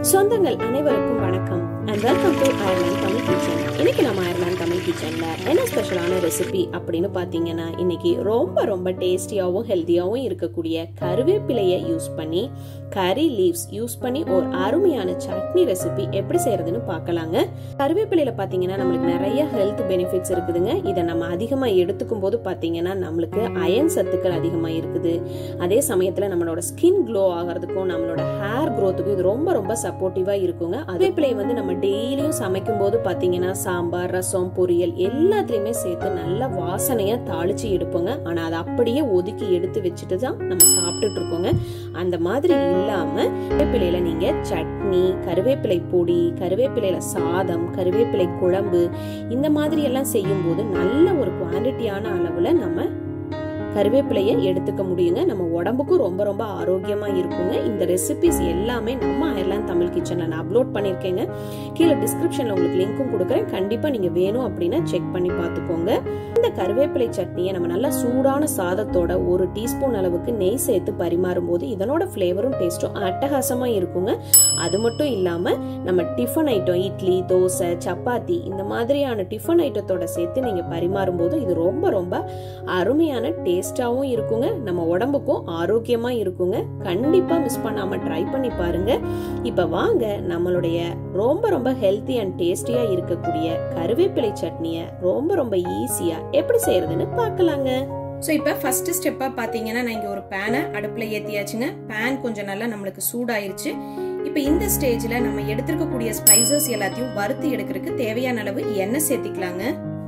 சொந்தங்கள் அனைவருக்கும் வணக்கம் and welcome to Ireland Tamil kitchen இன்னைக்கு நம்ம அயர்லாந்து தமிழ் கிச்சன்ல என்ன ஸ்பெஷலான ரெசிபி அப்படின்னு பாத்தீங்கன்னா இன்னைக்கு ரொம்ப ரொம்ப டேஸ்டியாவும் ஹெல்த்தியாவும் இருக்கக்கூடிய கருவேப்பிலையை யூஸ் பண்ணி கறி லீவ்ஸ் யூஸ் பண்ணி ஒரு அருமையான சட்னி ரெசிபி எப்படி செய்யறதுன்னு பார்க்கலாங்க கருவேப்பிலையில பாத்தீங்கன்னா நம்மளுக்கு நிறைய ஹெல்த் பெனிஃபிட்ஸ் இருக்குதுங்க இதை நம்ம அதிகமா எடுத்துக்கும் போது பாத்தீங்கன்னா நம்மளுக்கு அயன் சத்துக்கள் அதிகமா இருக்குது அதே சமயத்துல நம்மளோட ஸ்கின் க்ளோ ஆகிறதுக்கும் நம்மளோட ஹேர் க்ரோத்துக்கும் இது ரொம்ப ரொம்ப சப்போர்ட்டிவா இருக்குங்க கருவேப்பிலை வந்து நம்ம டெய்லியும் சமைக்கும் போது பாத்தீங்கன்னா சாம்பார் ரசம் பொரியல் எல்லாத்துலயுமே சேர்த்து நல்ல வாசனையா தாளிச்சு எடுப்போங்க ஆனா அதை அப்படியே ஒதுக்கி எடுத்து வச்சுட்டு தான் நம்ம சாப்பிட்டுட்டு இருக்கோங்க அந்த மாதிரி இல்லாம கருவேப்பிலையில நீங்க சட்னி கருவேப்பிலை பொடி கருவேப்பிலையில சாதம் கருவேப்பிலை குழம்பு இந்த மாதிரி எல்லாம் செய்யும் போது நல்ல ஒரு குவான்டிட்டியான அளவுல நம்ம கருவேப்பிலையை எடுத்துக்க முடியுங்க நம்ம உடம்புக்கும் ரொம்ப ரொம்ப ஆரோக்கியமா இருக்குங்க இந்த ரெசிபிஸ் எல்லாமே நம்ம அயர்லாந்து தமிழ் கிச்சன்ல நான் அப்லோட் பண்ணிருக்கேங்க கீழே டிஸ்கிரிப்ஷன்ல உங்களுக்கு லிங்க்கும் கொடுக்குறேன் கண்டிப்பா நீங்க வேணும் அப்படின்னா செக் பண்ணி பார்த்துக்கோங்க இந்த கருவேப்பிலை சட்னியை நம்ம நல்லா சூடான சாதத்தோட ஒரு டீஸ்பூன் அளவுக்கு நெய் சேர்த்து பரிமாறும் போது இதனோட ஃப்ளேவரும் டேஸ்ட்டும் அட்டகாசமா இருக்குங்க அது மட்டும் இல்லாம நம்ம டிஃபன் ஐட்டம் இட்லி தோசை சப்பாத்தி இந்த மாதிரியான டிஃபன் ஐட்டத்தோட சேர்த்து நீங்க பரிமாறும் போது இது ரொம்ப ரொம்ப அருமையான டேஸ்டாவும் இருக்குங்க நம்ம உடம்புக்கும் ஆரோக்கியமா இருக்குங்க கண்டிப்பா மிஸ் பண்ணாம ட்ரை பண்ணி பாருங்க இப்ப வாங்க நம்மளுடைய ரொம்ப ரொம்ப ஹெல்த்தி அண்ட் டேஸ்டியா இருக்கக்கூடிய கருவேப்பிலை சட்னியை ரொம்ப ரொம்ப ஈஸியா எப்படி செய்யறதுன்னு பார்க்கலாங்க ஸோ இப்போ ஃபர்ஸ்ட் ஸ்டெப்பாக பார்த்தீங்கன்னா நான் இங்கே ஒரு பேனை அடுப்பில் ஏற்றியாச்சுங்க பேன் கொஞ்சம் நல்லா நம்மளுக்கு சூடாயிருச்சு இப்போ இந்த ஸ்டேஜில் நம்ம எடுத்துருக்கக்கூடிய ஸ்பைசஸ் எல்லாத்தையும் வறுத்து எடுக்கிறதுக்கு தேவையான அளவு எண்ணெய் சேர்த்திக்கலாங்க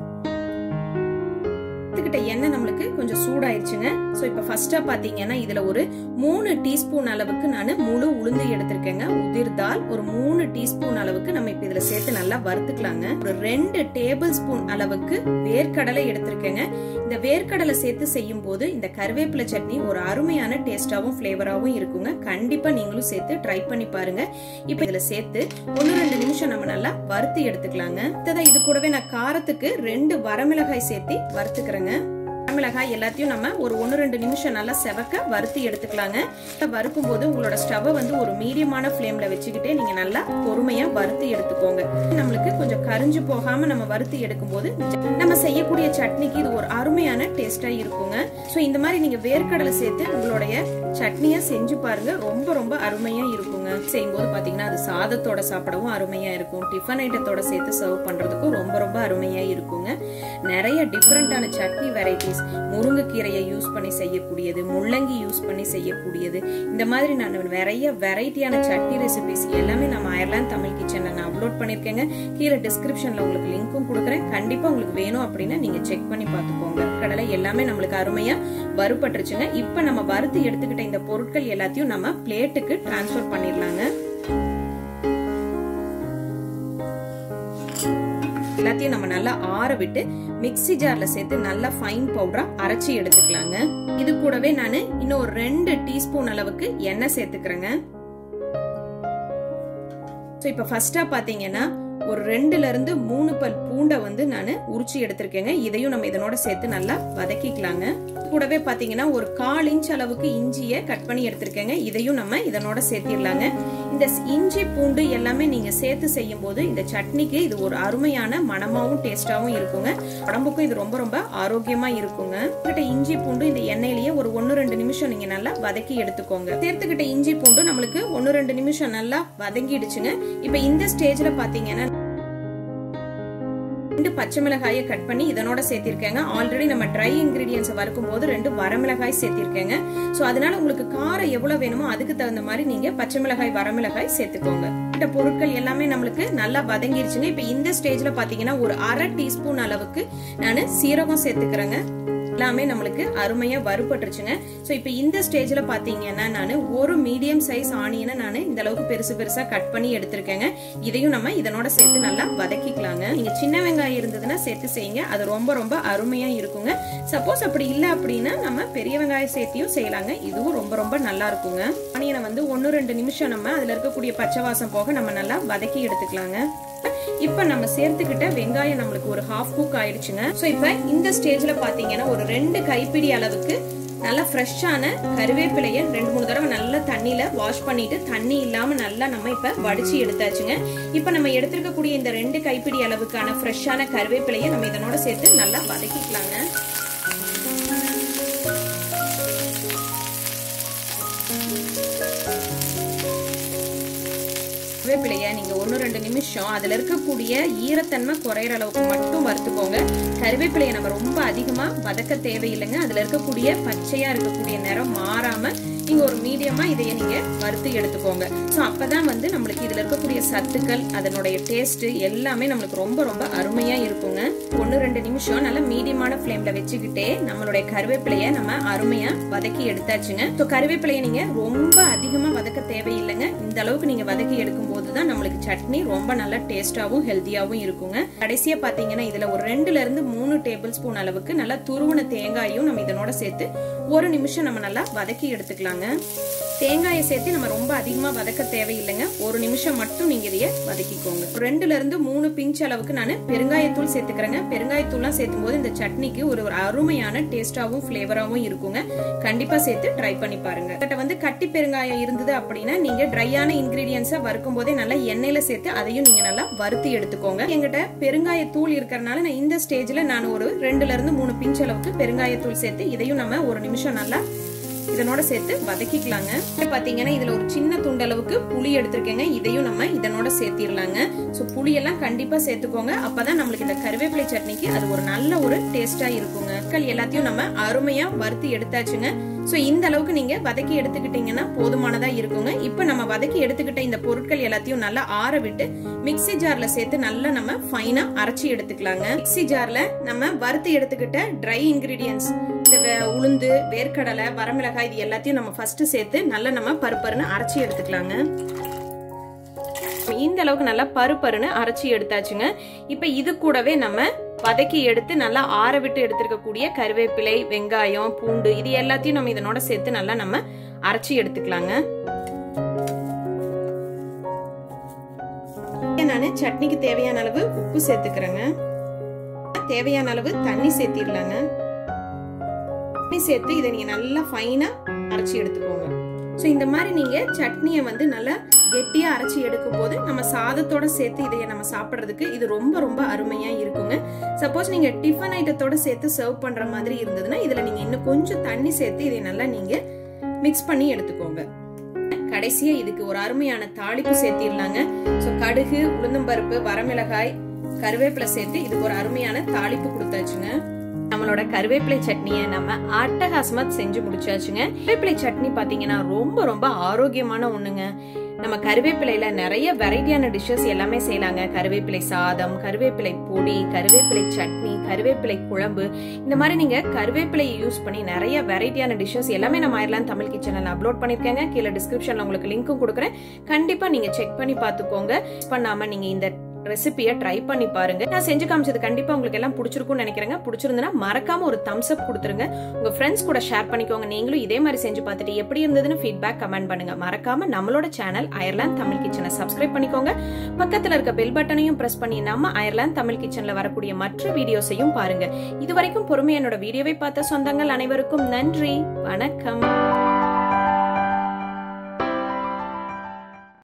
எடுத்துக்கிட்ட எண்ணெய் நம்மளுக்கு கொஞ்சம் சூடாயிருச்சுங்க ஸோ இப்போ ஃபர்ஸ்டா பாத்தீங்கன்னா இதுல ஒரு மூணு டீஸ்பூன் அளவுக்கு நான் முழு உளுந்து எடுத்திருக்கேங்க உதிர்தால் ஒரு மூணு டீஸ்பூன் அளவுக்கு நம்ம இப்போ இதுல சேர்த்து நல்லா வறுத்துக்கலாங்க ஒரு ரெண்டு டேபிள் ஸ்பூன் அளவுக்கு வேர்க்கடலை எடுத்திருக்கேங்க இந்த வேர்க்கடலை சேர்த்து செய்யும் போது இந்த கருவேப்பிலை சட்னி ஒரு அருமையான டேஸ்டாவும் ஃபிளேவராகவும் இருக்குங்க கண்டிப்பா நீங்களும் சேர்த்து ட்ரை பண்ணி பாருங்க இப்போ இதுல சேர்த்து ஒன்னு ரெண்டு நிமிஷம் நம்ம நல்லா வறுத்து எடுத்துக்கலாங்க இது கூடவே நான் காரத்துக்கு ரெண்டு வரமிளகாய் சேர்த்து வறுத்துக்கிறேங்க மிளகாய் எல்லாத்தையும் நம்ம ஒரு ஒன்று ரெண்டு நிமிஷம் நல்லா செவக்க வறுத்து எடுத்துக்கலாங்க வறுக்கும் போது உங்களோட ஸ்டவ்வை வந்து ஒரு மீடியமான ஃப்ளேம்ல வச்சுக்கிட்டே நீங்க நல்லா பொறுமையா வறுத்து எடுத்துக்கோங்க நம்மளுக்கு கொஞ்சம் கரிஞ்சு போகாம நம்ம வறுத்து எடுக்கும் போது நம்ம செய்யக்கூடிய சட்னிக்கு இது ஒரு அருமையான டேஸ்டா இருக்குங்க ஸோ இந்த மாதிரி நீங்க வேர்க்கடலை சேர்த்து உங்களுடைய சட்னியா செஞ்சு பாருங்க ரொம்ப ரொம்ப அருமையா இருக்குங்க செய்யும்போது பாத்தீங்கன்னா அது சாதத்தோட சாப்பிடவும் அருமையா இருக்கும் டிஃபன் ஐட்டத்தோட சேர்த்து சர்வ் பண்றதுக்கும் ரொம்ப ரொம்ப அருமையா இருக்குங்க நிறைய டிஃப்ரெண்டான சட்னி வெரைட்டிஸ் முருங்கைக்கீரையை யூஸ் பண்ணி செய்யக்கூடியது முள்ளங்கி யூஸ் பண்ணி செய்யக்கூடியது இந்த மாதிரி நான் நிறைய வெரைட்டியான சட்னி ரெசிபிஸ் எல்லாமே நம்ம அயர்லாந்து தமிழ் கிச்சன்ல நான் அப்லோட் பண்ணிருக்கேங்க கீழே டிஸ்கிரிப்ஷன்ல உங்களுக்கு லிங்க்கும் கொடுக்குறேன் கண்டிப்பா உங்களுக்கு வேணும் அப்படின்னா நீங்க செக் பண்ணி பார்த்துக்கோங்க கடலை எல்லாமே நம்மளுக்கு அருமையா வறுபட்டுருச்சுங்க இப்ப நம்ம வறுத்து எடுத்துக்கிட்ட இந்த பொருட்கள் எல்லாத்தையும் நம்ம பிளேட்டுக்கு டிரான்ஸ்ஃபர் பண்ணிடலாங்க எல்லாத்தையும் நம்ம நல்லா ஆற விட்டு மிக்சி ஜார்ல சேர்த்து நல்லா ஃபைன் பவுடரா அரைச்சி எடுத்துக்கலாங்க இது கூடவே நான் இன்னும் ஒரு ரெண்டு டீஸ்பூன் அளவுக்கு எண்ணெய் சேர்த்துக்கிறேங்க ஸோ இப்போ ஃபர்ஸ்டா பாத்தீங்கன்னா ஒரு ரெண்டுல இருந்து மூணு பல் பூண்டை வந்து நான் உரிச்சு எடுத்திருக்கேங்க இதையும் நம்ம இதனோட சேர்த்து நல்லா வதக்கிக்கலாங்க கூடவே பாத்தீங்கன்னா ஒரு கால் இன்ச் அளவுக்கு இஞ்சியை கட் பண்ணி எடுத்திருக்கேங்க இதையும் நம்ம இதனோட சேர்த்திடலாங்க இந்த இஞ்சி பூண்டு எல்லாமே நீங்க சேர்த்து செய்யும் போது இந்த சட்னிக்கு இது ஒரு அருமையான மனமாவும் டேஸ்டாவும் இருக்குங்க உடம்புக்கும் இது ரொம்ப ரொம்ப ஆரோக்கியமா இருக்குங்க கிட்ட இஞ்சி பூண்டு இந்த எண்ணெயிலேயே ஒரு ஒன்னு ரெண்டு நிமிஷம் நீங்க நல்லா வதக்கி எடுத்துக்கோங்க சேர்த்துக்கிட்ட இஞ்சி பூண்டு நம்மளுக்கு ஒன்னு ரெண்டு நிமிஷம் நல்லா வதங்கிடுச்சுங்க இப்ப இந்த ஸ்டேஜ்ல பாத்தீங்கன்னா ரெண்டு பச்சை மிளகாயை கட் பண்ணி இதனோட சேர்த்திருக்கேங்க ஆல்ரெடி நம்ம ட்ரை இன்கிரீடியன்ஸ் வறுக்கும் போது ரெண்டு வரமிளகாய் சேர்த்திருக்கேங்க ஸோ அதனால உங்களுக்கு காரம் எவ்வளவு வேணுமோ அதுக்கு தகுந்த மாதிரி நீங்க பச்சை மிளகாய் வரமிளகாய் சேர்த்துக்கோங்க இந்த பொருட்கள் எல்லாமே நம்மளுக்கு நல்லா வதங்கிருச்சுங்க இப்ப இந்த ஸ்டேஜ்ல பாத்தீங்கன்னா ஒரு அரை டீஸ்பூன் அளவுக்கு நான் சீரகம் சேர்த்துக்கிறேங்க எல்லாமே நம்மளுக்கு அருமையா வறுபட்டுருச்சுங்க ஸோ இப்போ இந்த ஸ்டேஜ்ல பாத்தீங்கன்னா நான் ஒரு மீடியம் சைஸ் ஆனியனை நான் இந்த அளவுக்கு பெருசு பெருசா கட் பண்ணி எடுத்திருக்கேங்க இதையும் நம்ம இதனோட சேர்த்து நல்லா வதக்கிக்கலாங்க நீங்க சின்ன வெங்காயம் இருந்ததுன்னா சேர்த்து செய்யுங்க அது ரொம்ப ரொம்ப அருமையா இருக்குங்க சப்போஸ் அப்படி இல்லை அப்படின்னா நம்ம பெரிய வெங்காயம் சேர்த்தியும் செய்யலாங்க இதுவும் ரொம்ப ரொம்ப நல்லா இருக்குங்க ஆனியனை வந்து ஒன்னு ரெண்டு நிமிஷம் நம்ம அதுல இருக்கக்கூடிய பச்சை வாசம் போக நம்ம நல்லா வதக்கி எடுத்துக்கலாங்க இப்ப நம்ம சேர்த்துக்கிட்ட வெங்காயம் நம்மளுக்கு ஒரு ஹாஃப் குக் ஆயிடுச்சுங்க ஸோ இப்ப இந்த ஸ்டேஜ்ல பாத்தீங்கன்னா ஒரு ரெண்டு கைப்பிடி அளவுக்கு நல்லா ஃப்ரெஷ்ஷான கருவேப்பிலையை ரெண்டு மூணு தடவை நல்லா தண்ணியில வாஷ் பண்ணிட்டு தண்ணி இல்லாம நல்லா நம்ம இப்ப வடிச்சு எடுத்தாச்சுங்க இப்ப நம்ம எடுத்திருக்கக்கூடிய இந்த ரெண்டு கைப்பிடி அளவுக்கான ஃப்ரெஷ்ஷான கருவேப்பிலையை நம்ம இதனோட சேர்த்து நல்லா வதக்கிக்கலாங்க கருவேப்பிலையை நீங்க ஒன்று ரெண்டு நிமிஷம் அதுல இருக்கக்கூடிய ஈரத்தன்மை குறையிற அளவுக்கு மட்டும் வறுத்துக்கோங்க கருவேப்பிலையை நம்ம ரொம்ப அதிகமா வதக்க தேவையில்லைங்க அதுல இருக்கக்கூடிய பச்சையா இருக்கக்கூடிய நிறம் மாறாம நீங்க ஒரு மீடியமா இதைய நீங்க வறுத்து எடுத்துக்கோங்க ஸோ அப்பதான் வந்து நம்மளுக்கு இதுல இருக்கக்கூடிய சத்துக்கள் அதனுடைய டேஸ்ட் எல்லாமே நம்மளுக்கு ரொம்ப ரொம்ப அருமையா இருக்குங்க ஒன்று ரெண்டு நிமிஷம் நல்லா மீடியமான ஃப்ளேம்ல வச்சுக்கிட்டே நம்மளுடைய கருவேப்பிலையை நம்ம அருமையா வதக்கி எடுத்தாச்சுங்க ஸோ கருவேப்பிலையை நீங்க ரொம்ப அதிகமா வதக்க தேவையில்லைங்க இந்த அளவுக்கு நீங்க வதக்கி எடுக்கும் போதுதான் நம்மளுக்கு சட்னி ரொம்ப நல்லா டேஸ்டாவும் ஹெல்த்தியாவும் இருக்குங்க கடைசியா பாத்தீங்கன்னா இதுல ஒரு ரெண்டுல இருந்து மூணு டேபிள் ஸ்பூன் அளவுக்கு நல்லா துருவன தேங்காயும் நம்ம இதனோட சேர்த்து ஒரு நிமிஷம் நம்ம நல்லா வதக்கி எடுத்துக்கலாங்க தேங்காயை சேர்த்து நம்ம ரொம்ப அதிகமா வதக்க தேவையில்லைங்க ஒரு நிமிஷம் மட்டும் நீங்க இதைய வதக்கிக்கோங்க ரெண்டுல இருந்து மூணு பிஞ்ச் அளவுக்கு நான் பெருங்காயத்தூள் சேர்த்துக்கிறேங்க பெருங்காயத்தூள்லாம் சேர்த்தும் போது இந்த சட்னிக்கு ஒரு ஒரு அருமையான டேஸ்டாவும் ஃபிளேவராகவும் இருக்குங்க கண்டிப்பா சேர்த்து ட்ரை பண்ணி பாருங்க கிட்ட வந்து கட்டி பெருங்காயம் இருந்தது அப்படின்னா நீங்க ட்ரையான இன்கிரீடியன்ஸை வறுக்கும் போதே நல்லா எண்ணெயில சேர்த்து அதையும் நீங்க நல்லா வறுத்து எடுத்துக்கோங்க எங்கிட்ட பெருங்காய தூள் இருக்கிறனால நான் இந்த ஸ்டேஜ்ல நான் ஒரு ரெண்டுல இருந்து மூணு பிஞ்ச் அளவுக்கு பெருங்காயத்தூள் சேர்த்து இதையும் நம்ம ஒரு நிமிஷம் நல்லா இதனோட சேர்த்து வதக்கிக்கலாங்க பாத்தீங்கன்னா இதுல ஒரு சின்ன துண்டளவுக்கு புளி எடுத்திருக்கேங்க இதையும் நம்ம இதனோட சேர்த்திடலாங்க ஸோ புளியெல்லாம் கண்டிப்பா சேர்த்துக்கோங்க அப்பதான் நம்மளுக்கு இந்த கருவேப்பிலை சட்னிக்கு அது ஒரு நல்ல ஒரு டேஸ்டா இருக்குங்க கல் எல்லாத்தையும் நம்ம அருமையா வறுத்து எடுத்தாச்சுங்க ஸோ இந்த அளவுக்கு நீங்க வதக்கி எடுத்துக்கிட்டீங்கன்னா போதுமானதா இருக்குங்க இப்போ நம்ம வதக்கி எடுத்துக்கிட்ட இந்த பொருட்கள் எல்லாத்தையும் நல்லா ஆற விட்டு மிக்சி ஜார்ல சேர்த்து நல்லா நம்ம ஃபைனா அரைச்சி எடுத்துக்கலாங்க மிக்சி ஜார்ல நம்ம வறுத்து எடுத்துக்கிட்ட ட்ரை இன்கிரீடியன்ஸ் இந்த உளுந்து வேர்க்கடலை வரமிளகாய் இது எல்லாத்தையும் நம்ம ஃபர்ஸ்ட் சேர்த்து நல்லா நம்ம பருப்பருன்னு அரைச்சி எடுத்துக்கலாங்க இந்த அளவுக்கு நல்லா பருப்பருன்னு அரைச்சி எடுத்தாச்சுங்க இப்ப இது கூடவே நம்ம வதக்கி எடுத்து நல்லா ஆற விட்டு எடுத்திருக்கக்கூடிய கருவேப்பிலை வெங்காயம் பூண்டு இது எல்லாத்தையும் நம்ம இதனோட சேர்த்து நல்லா நம்ம அரைச்சி எடுத்துக்கலாங்க நான் சட்னிக்கு தேவையான அளவு உப்பு சேர்த்துக்கிறேங்க தேவையான அளவு தண்ணி சேர்த்திடலாங்க தண்ணி சேர்த்து இதை நீங்க நல்லா ஃபைனா அரைச்சி எடுத்துக்கோங்க ஸோ இந்த மாதிரி நீங்க சட்னியை வந்து நல்லா கெட்டியா அரைச்சி எடுக்கும் போது நம்ம சாதத்தோட சேர்த்து இதைய நம்ம சாப்பிட்றதுக்கு இது ரொம்ப ரொம்ப அருமையா இருக்குங்க சப்போஸ் நீங்க டிஃபன் ஐட்டத்தோட சேர்த்து சர்வ் பண்ற மாதிரி இருந்ததுன்னா இதுல நீங்க இன்னும் கொஞ்சம் தண்ணி சேர்த்து இதை நல்லா நீங்க மிக்ஸ் பண்ணி எடுத்துக்கோங்க கடைசியா இதுக்கு ஒரு அருமையான தாளிப்பு சேர்த்திடலாங்க ஸோ கடுகு உளுந்தம்பருப்பு வரமிளகாய் கருவேப்பிலை சேர்த்து இதுக்கு ஒரு அருமையான தாளிப்பு கொடுத்தாச்சுங்க நம்மளோட கருவேப்பிலை சட்னியை நம்ம அட்டகாசமா செஞ்சு முடிச்சாச்சுங்க கருவேப்பிலை சட்னி பாத்தீங்கன்னா ரொம்ப ரொம்ப ஆரோக்கியமான ஒண்ணுங்க நம்ம கருவேப்பிலையில நிறைய வெரைட்டியான டிஷ்ஷஸ் எல்லாமே செய்யலாங்க கருவேப்பிலை சாதம் கருவேப்பிலை பொடி கருவேப்பிலை சட்னி கருவேப்பிலை குழம்பு இந்த மாதிரி நீங்க கருவேப்பிலையை யூஸ் பண்ணி நிறைய வெரைட்டியான டிஷ்ஷஸ் எல்லாமே நம்ம அயர்லாந்து தமிழ் கிச்சனில் அப்லோட் பண்ணிருக்கேங்க கீழே டிஸ்கிரிப்ஷன்ல உங்களுக்கு லிங்க்கும் கொடுக்குறேன் கண்டிப்பா நீங்க செக் பண்ணி பார்த்துக்கோங்க பண்ணாம நீங்க இந்த ரெசிபியை ட்ரை பண்ணி பாருங்க நான் செஞ்சு காமிச்சது கண்டிப்பா உங்களுக்கு எல்லாம் பிடிச்சிருக்கும்னு நினைக்கிறேங்க பிடிச்சிருந்தனா மறக்காம ஒரு தம்ஸ் அப் கொடுத்துருங்க உங்க ஃப்ரெண்ட்ஸ் கூட ஷேர் பண்ணிக்கோங்க நீங்களும் இதே மாதிரி செஞ்சு பார்த்துட்டு எப்படி இருந்ததுன்னு ஃபீட்பேக் கமெண்ட் பண்ணுங்க மறக்காம நம்மளோட சேனல் அயர்லாந்து தமிழ் கிச்சனை சப்ஸ்கிரைப் பண்ணிக்கோங்க பக்கத்துல இருக்க பெல் பட்டனையும் பிரஸ் பண்ணி நம்ம அயர்லாந்து தமிழ் கிச்சன்ல வரக்கூடிய மற்ற வீடியோஸையும் பாருங்க இது வரைக்கும் பொறுமை என்னோட வீடியோவை பார்த்த சொந்தங்கள் அனைவருக்கும் நன்றி வணக்கம்